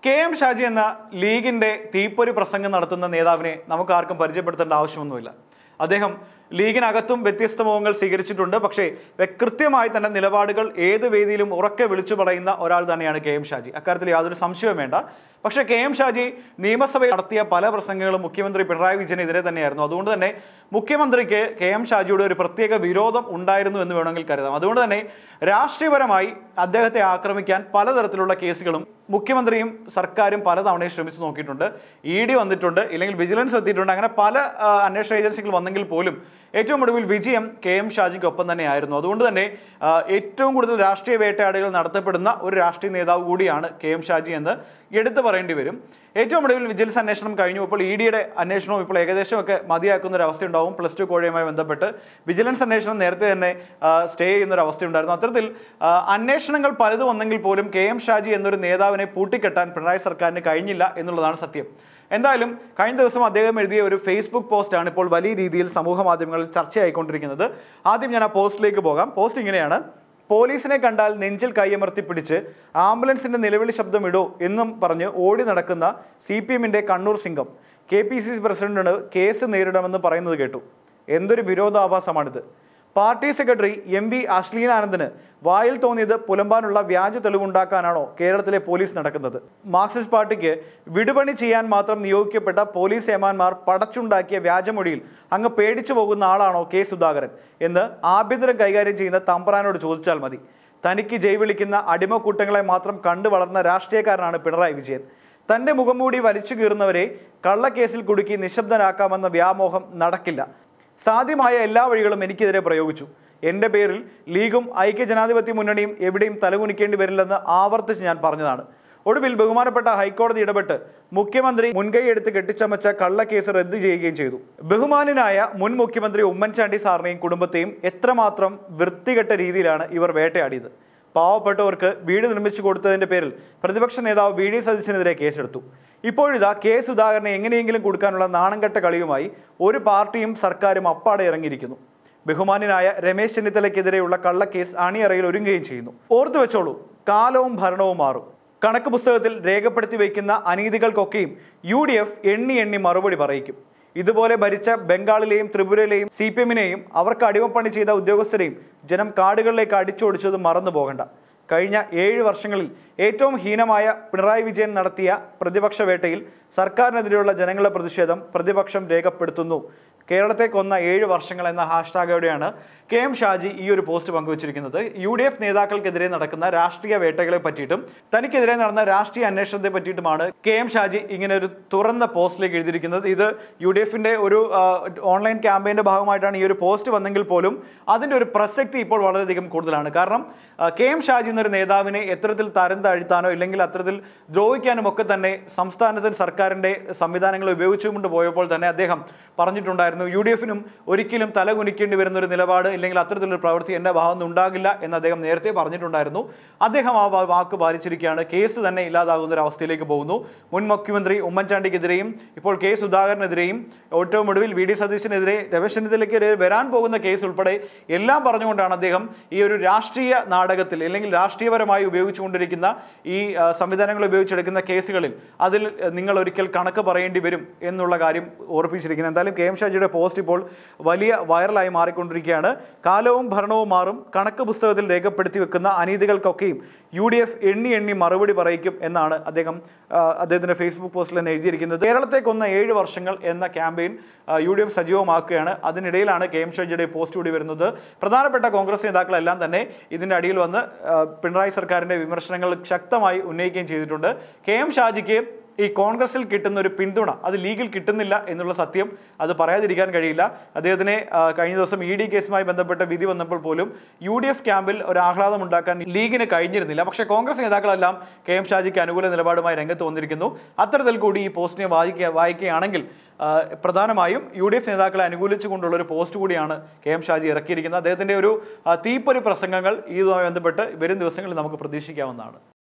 K M Shaji എന്ന ലീഗിന്റെ തീപ്പൊരി പ്രസംഗം നടത്തുന്ന നേതാവിനെ നമുക്ക് ആർക്കും പരിചയപ്പെടുത്തേണ്ട ആവശ്യമൊന്നുമില്ല അദ്ദേഹം ലീഗിനകത്തും വ്യത്യസ്ത മുഖങ്ങൾ സ്വീകരിച്ചിട്ടുണ്ട് പക്ഷേ വ്യ- കൃത്യമായി തന്നെ നിലപാടുകൾ ഏത് വേദിയിലും ഉറക്കെ വിളിച്ചു പറയുന്ന ഒരാൾ തന്നെയാണ് കെ എം ഷാജി അക്കാര്യത്തിൽ യാതൊരു സംശയവും വേണ്ട പക്ഷേ കെ എം ഷാജി നിയമസഭയിൽ നടത്തിയ പല പ്രസംഗങ്ങളും മുഖ്യമന്ത്രി പിണറായി വിജയനെതിരെ തന്നെയായിരുന്നു അതുകൊണ്ട് തന്നെ മുഖ്യമന്ത്രിക്ക് കെ എം ഷാജിയുടെ ഒരു പ്രത്യേക വിരോധം ഉണ്ടായിരുന്നു എന്ന് വേണമെങ്കിൽ കരുതാം അതുകൊണ്ട് തന്നെ രാഷ്ട്രീയപരമായി അദ്ദേഹത്തെ ആക്രമിക്കാൻ പലതരത്തിലുള്ള കേസുകളും മുഖ്യമന്ത്രിയും സർക്കാരും പലതവണയും ശ്രമിച്ചു നോക്കിയിട്ടുണ്ട് ഇ ഡി വന്നിട്ടുണ്ട് ഇല്ലെങ്കിൽ വിജിലൻസ് എത്തിയിട്ടുണ്ട് അങ്ങനെ പല ആ, അന്വേഷണ ഏജൻസികൾ വന്നെങ്കിൽ പോലും ഏറ്റവും ഒടുവിൽ വിജയം കെ എം ഷാജിക്കൊപ്പം തന്നെയായിരുന്നു അതുകൊണ്ട് തന്നെ ആ, ഏറ്റവും കൂടുതൽ രാഷ്ട്രീയ വേട്ടയാടുകൾ നടത്തപ്പെടുന്ന ഒരു രാഷ്ട്രീയ നേതാവ് കൂടിയാണ് കെ എം ഷാജി എന്ന് എടുത്തു പറയേണ്ടി വരും ഏറ്റവും ഒടുവിൽ വിജിലൻസ് അന്വേഷണം കഴിഞ്ഞു ഇപ്പോൾ ഇ ഡിയുടെ അന്വേഷണവും ഇപ്പോൾ ഏകദേശം ഒക്കെ മതിയാക്കുന്ന ഒരു അവസ്ഥയുണ്ടാവും പ്ലസ് ടു കോഴയുമായി ബന്ധപ്പെട്ട് വിജിലൻസ് അന്വേഷണം നേരത്തെ തന്നെ സ്റ്റേ ചെയ്യുന്ന ഒരു അവസ്ഥയുണ്ടായിരുന്നു അത്തരത്തിൽ ആ, അന്വേഷണങ്ങൾ പലതും വന്നെങ്കിൽ പോലും കെ എം ഷാജി എന്നൊരു നേതാവിനെ പൂട്ടിക്കെട്ടാൻ പിണറായി സർക്കാരിന് കഴിഞ്ഞില്ല എന്നുള്ളതാണ് സത്യം എന്തായാലും കഴിഞ്ഞ ദിവസം അദ്ദേഹം എഴുതിയ ഒരു ഫേസ്ബുക്ക് പോസ്റ്റാണ് ഇപ്പോൾ വലിയ രീതിയിൽ സമൂഹ മാധ്യമങ്ങളിൽ ചർച്ചയായിക്കൊണ്ടിരിക്കുന്നത് ആദ്യം ഞാൻ ആ പോസ്റ്റിലേക്ക് പോകാം പോസ്റ്റ് ഇങ്ങനെയാണ് പോലീസിനെ കണ്ടാൽ നെഞ്ചിൽ കൈയമർത്തി പിടിച്ച് ആംബുലൻസിന്റെ നിലവിളി ശബ്ദം ഇടോ എന്നും പറഞ്ഞ് ഓടി നടക്കുന്ന സി പി എമ്മിന്റെ കണ്ണൂർ സിംഗം കെ പി സി സി പ്രസിഡന്റിന് കേസ് നേരിടണമെന്ന് പറയുന്നത് കേട്ടു എന്തൊരു വിരോധാഭാസമാണിത് പാർട്ടി സെക്രട്ടറി എം വി അശ്ലീനാനന്ദന് വായിൽ തോന്നിയത് പുലമ്പാനുള്ള വ്യാജ തെളിവുണ്ടാക്കാനാണോ കേരളത്തിലെ പോലീസ് നടക്കുന്നത് മാർക്സിസ്റ്റ് പാർട്ടിക്ക് വിടുപണി ചെയ്യാൻ മാത്രം നിയോഗിക്കപ്പെട്ട പോലീസ് ഏമാന്മാർ പടച്ചുണ്ടാക്കിയ വ്യാജമൊഴിയിൽ അങ്ങ് പേടിച്ചു പോകുന്ന ആളാണോ കെ സുധാകരൻ എന്ന് ആഭ്യന്തരം കൈകാര്യം ചെയ്യുന്ന തമ്പ്രാനോട് ചോദിച്ചാൽ മതി തനിക്ക് ജയ് വിളിക്കുന്ന അടിമക്കൂട്ടങ്ങളെ മാത്രം കണ്ടു വളർന്ന രാഷ്ട്രീയക്കാരനാണ് പിണറായി വിജയൻ തന്റെ മുഖംമൂടി വലിച്ചു കീറുന്നവരെ കള്ളക്കേസിൽ കുടുക്കി നിശബ്ദരാക്കാമെന്ന വ്യാമോഹം നടക്കില്ല സാധ്യമായ എല്ലാ വഴികളും എനിക്കെതിരെ പ്രയോഗിച്ചു എൻ്റെ പേരിൽ ലീഗും ഐക്യജനാധിപത്യ മുന്നണിയും എവിടെയും തലകുനിക്കേണ്ടി വരില്ലെന്ന് ആവർത്തിച്ച് ഞാൻ പറഞ്ഞതാണ് ഒടുവിൽ ബഹുമാനപ്പെട്ട ഹൈക്കോടതി ഇടപെട്ട് മുഖ്യമന്ത്രി മുൻകൈയെടുത്ത് കെട്ടിച്ചമച്ച കള്ളക്കേസ് റദ്ദു ചെയ്യുകയും ചെയ്തു ബഹുമാനനായ മുൻ മുഖ്യമന്ത്രി ഉമ്മൻചാണ്ടി സാറിനെയും കുടുംബത്തെയും എത്രമാത്രം വൃത്തികെട്ട രീതിയിലാണ് ഇവർ വേട്ടയാടിയത് പാവപ്പെട്ടവർക്ക് വീട് നിർമ്മിച്ചു കൊടുത്തതിന്റെ പേരിൽ പ്രതിപക്ഷ നേതാവ് വി ഡി സതീശനെതിരെ കേസെടുത്തു ഇപ്പോഴിതാ കെ സുധാകരനെ എങ്ങനെയെങ്കിലും കൊടുക്കാനുള്ള നാണംകെട്ട കളിയുമായി ഒരു പാർട്ടിയും സർക്കാരും അപ്പാടെ ഇറങ്ങിയിരിക്കുന്നു ബഹുമാന്യനായ രമേശ് ചെന്നിത്തലയ്ക്കെതിരെയുള്ള കള്ളക്കേസ് അണിയറയിൽ ഒരുങ്ങുകയും ചെയ്യുന്നു ഓർത്തു വെച്ചോളൂ കാലവും ഭരണവും മാറും കണക്ക് പുസ്തകത്തിൽ രേഖപ്പെടുത്തി വയ്ക്കുന്ന അനീതികൾക്കൊക്കെയും യു ഡി എഫ് എണ്ണി എണ്ണി മറുപടി പറയിക്കും ഇതുപോലെ ഭരിച്ച ബംഗാളിലെയും ത്രിപുരയിലെയും സി പി എമ്മിനെയും അവർക്ക് അടിമപ്പണി ചെയ്ത ഉദ്യോഗസ്ഥരെയും ജനം കാടുകളിലേക്ക് അടിച്ചോടിച്ചത് മറന്നു പോകണ്ട കഴിഞ്ഞ ഏഴ് വർഷങ്ങളിൽ ഏറ്റവും ഹീനമായ പിണറായി വിജയൻ നടത്തിയ പ്രതിപക്ഷ വേട്ടയിൽ സർക്കാരിനെതിരെയുള്ള ജനങ്ങളുടെ പ്രതിഷേധം പ്രതിപക്ഷം രേഖപ്പെടുത്തുന്നു കേരളത്തെ കൊന്ന ഏഴ് വർഷങ്ങൾ എന്ന ഹാഷ്ടാഗോടെയാണ് കെ എം ഷാജി ഈ ഒരു പോസ്റ്റ് പങ്കുവച്ചിരിക്കുന്നത് യു ഡി എഫ് നേതാക്കൾക്കെതിരെ നടക്കുന്ന രാഷ്ട്രീയ വേട്ടകളെ പറ്റിയിട്ടും തനിക്കെതിരെ നടന്ന രാഷ്ട്രീയ അന്വേഷണത്തെ പറ്റിയിട്ടുമാണ് കെ എം ഷാജി ഇങ്ങനെ ഒരു തുറന്ന പോസ്റ്റിലേക്ക് എഴുതിയിരിക്കുന്നത് ഇത് യു ഡി എഫിന്റെ ഒരു ആ, ഓൺലൈൻ ക്യാമ്പയിന്റെ ഭാഗമായിട്ടാണ് ഈ ഒരു പോസ്റ്റ് വന്നെങ്കിൽ പോലും അതിന്റെ ഒരു പ്രസക്തി ഇപ്പോൾ വളരെയധികം കൂടുതലാണ് കാരണം ആ, കെ എം ഷാജി എന്നൊരു നേതാവിനെ എത്തരത്തിൽ തരം താഴ്ത്താനോ ഇല്ലെങ്കിൽ അത്തരത്തിൽ ദ്രോഹിക്കാനും ഒക്കെ തന്നെ സംസ്ഥാനത്തിന് സർക്കാരിന്റെ സംവിധാനങ്ങൾ ഉപയോഗിച്ചുകൊണ്ട് പോയപ്പോൾ തന്നെ അദ്ദേഹം പറഞ്ഞിട്ടുണ്ടായിരുന്നു യു ഡി എഫിനും ഒരിക്കലും തല കുനിക്കേണ്ടി വരുന്ന ഒരു നിലപാട് ഇല്ലെങ്കിൽ അത്തരത്തിലൊരു പ്രവൃത്തി എൻ്റെ ഭാഗത്ത് നിന്ന് ഉണ്ടാകില്ല എന്ന് അദ്ദേഹം നേരത്തെ പറഞ്ഞിട്ടുണ്ടായിരുന്നു അദ്ദേഹം ആ വാ- വാക്ക് പാലിച്ചിരിക്കുകയാണ് കേസ് തന്നെ ഇല്ലാതാകുന്ന ഒരു അവസ്ഥയിലേക്ക് പോകുന്നു മുൻ മുഖ്യമന്ത്രി ഉമ്മൻചാണ്ടിക്കെതിരെയും ഇപ്പോൾ കെ സുധാകരനെതിരെയും ഏറ്റവും ഒടുവിൽ വി ഡി സതീശനെതിരെ രമേശ് ചെന്നിത്തലയ്ക്കെതിരെ വരാൻ പോകുന്ന കേസ് ഉൾപ്പെടെ എല്ലാം പറഞ്ഞുകൊണ്ടാണ് അദ്ദേഹം ഈ ഒരു രാഷ്ട്രീയ നാടകത്തിൽ അല്ലെങ്കിൽ രാഷ്ട്രീയപരമായി ഉപയോഗിച്ചുകൊണ്ടിരിക്കുന്ന ഈ ആ, സംവിധാനങ്ങൾ ഉപയോഗിച്ചെടുക്കുന്ന കേസുകളിൽ അതിൽ ആ, നിങ്ങൾ ഒരിക്കൽ കണക്ക് പറയേണ്ടി വരും എന്നുള്ള കാര്യം ഓർപ്പിച്ചിരിക്കുന്നത് എന്തായാലും കെ എം ഷാജിയുടെ പോസ്റ്റ് ഇപ്പോൾ വലിയ വൈറലായി മാറിക്കൊണ്ടിരിക്കുകയാണ് കാലവും ഭരണവും മാറും കണക്ക് പുസ്തകത്തിൽ രേഖപ്പെടുത്തി വെക്കുന്ന അനീതികൾക്കൊക്കെയും യു ഡി എഫ് എണ്ണി എണ്ണി മറുപടി പറയിക്കും എന്നാണ് അദ്ദേഹം ആ, അദ്ദേഹത്തിന്റെ ഫേസ്ബുക്ക് പോസ്റ്റിൽ തന്നെ എഴുതിയിരിക്കുന്നത് കേരളത്തെ കൊന്ന ഏഴ് വർഷങ്ങൾ എന്ന ക്യാമ്പയിൻ യു ഡി എഫ് സജീവമാക്കുകയാണ് അതിനിടയിലാണ് കെ എം ഷാജിയുടെ പോസ്റ്റ് കൂടി വരുന്നത് പ്രധാനപ്പെട്ട കോൺഗ്രസ് നേതാക്കളെല്ലാം തന്നെ ഇതിന്റെ അടിയിൽ വന്ന് ആ, പിണറായി സർക്കാരിന്റെ വിമർശനങ്ങൾ ശക്തമായി ഉന്നയിക്കുകയും ചെയ്തിട്ടുണ്ട് കെ എം ഷാജിക്ക് ഈ കോൺഗ്രസിൽ കിട്ടുന്ന ഒരു പിന്തുണ അത് ലീഗിൽ കിട്ടുന്നില്ല എന്നുള്ള സത്യം അത് പറയാതിരിക്കാൻ കഴിയില്ല അദ്ദേഹത്തിന് ആ, കഴിഞ്ഞ ദിവസം ഇ ഡി കേസുമായി ബന്ധപ്പെട്ട വിധി വന്നപ്പോൾ പോലും യു ഡി എഫ് ക്യാമ്പിൽ ഒരു ആഹ്ലാദം ഉണ്ടാക്കാൻ ലീഗിന് കഴിഞ്ഞിരുന്നില്ല പക്ഷേ കോൺഗ്രസ് നേതാക്കളെല്ലാം കെ എം ഷാജിക്ക് അനുകൂല നിലപാടുമായി രംഗത്ത് വന്നിരിക്കുന്നു അത്തരത്തിൽ കൂടി ഈ പോസ്റ്റിനെ വായിക്കുക വായിക്കുകയാണെങ്കിൽ ആ, പ്രധാനമായും യു ഡി എഫ് നേതാക്കളെ അനുകൂലിച്ചുകൊണ്ടുള്ള ഒരു പോസ്റ്റ് കൂടിയാണ് കെ എം ഷാജി ഇറക്കിയിരിക്കുന്നത് അദ്ദേഹത്തിന്റെ ഒരു ആ, തീപ്പൊരി പ്രസംഗങ്ങൾ ഇതുമായി ബന്ധപ്പെട്ട് വരും ദിവസങ്ങളിൽ നമുക്ക് പ്രതീക്ഷിക്കാവുന്നതാണ്